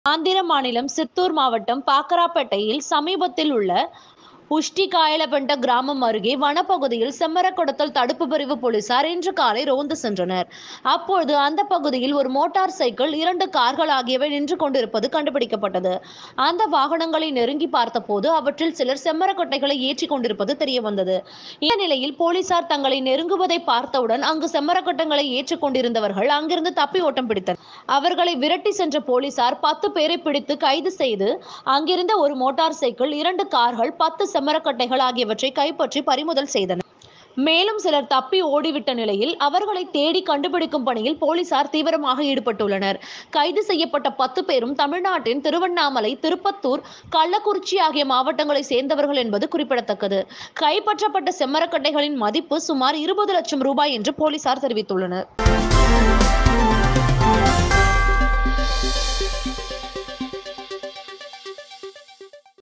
ஆந்திர மாநிலம் சித்தூர் மாவட்டம் பாக்கராப்பேட்டையில் சமீபத்தில் உள்ள உஷ்டி காயலபெண்ட கிராமம் அருகே வனப்பகுதியில் செம்மரக்கொடத்தல் தடுப்பு பிரிவு போலீசார் இன்று காலை ரோந்து சென்றனர் அப்பொழுது அந்த பகுதியில் ஒரு மோட்டார் சைக்கிள் இரண்டு கார்கள் ஆகியவை நின்று கொண்டிருப்பது கண்டுபிடிக்கப்பட்டது அந்த வாகனங்களை நெருங்கி பார்த்தபோது அவற்றில் சிலர் செம்மரக்கொட்டைகளை ஏற்றி கொண்டிருப்பது தெரிய வந்தது இந்த நிலையில் போலீசார் தங்களை நெருங்குவதை பார்த்தவுடன் அங்கு செம்மரக்கொட்டங்களை ஏற்றிக் கொண்டிருந்தவர்கள் அங்கிருந்து தப்பி ஓட்டம் பிடித்தனர் அவர்களை விரட்டி சென்ற போலீசார் பத்து பேரை பிடித்து கைது செய்து அங்கிருந்த ஒரு மோட்டார் சைக்கிள் இரண்டு கார்கள் பத்து செம்மரக்கட்டைகள் ஆகியவற்றை கைப்பற்றி பறிமுதல் செய்தனர் மேலும் சிலர் தப்பி ஓடிவிட்ட நிலையில் அவர்களை தேடி கண்டுபிடிக்கும் பணியில் போலீசார் தீவிரமாக ஈடுபட்டுள்ளனர் கைது செய்யப்பட்ட பத்து பேரும் தமிழ்நாட்டின் திருவண்ணாமலை திருப்பத்தூர் கள்ளக்குறிச்சி ஆகிய மாவட்டங்களை சேர்ந்தவர்கள் என்பது குறிப்பிடத்தக்கது கைப்பற்றப்பட்ட செம்மரக்கட்டைகளின் மதிப்பு சுமார் இருபது லட்சம் ரூபாய் என்று போலீசார் தெரிவித்துள்ளனர்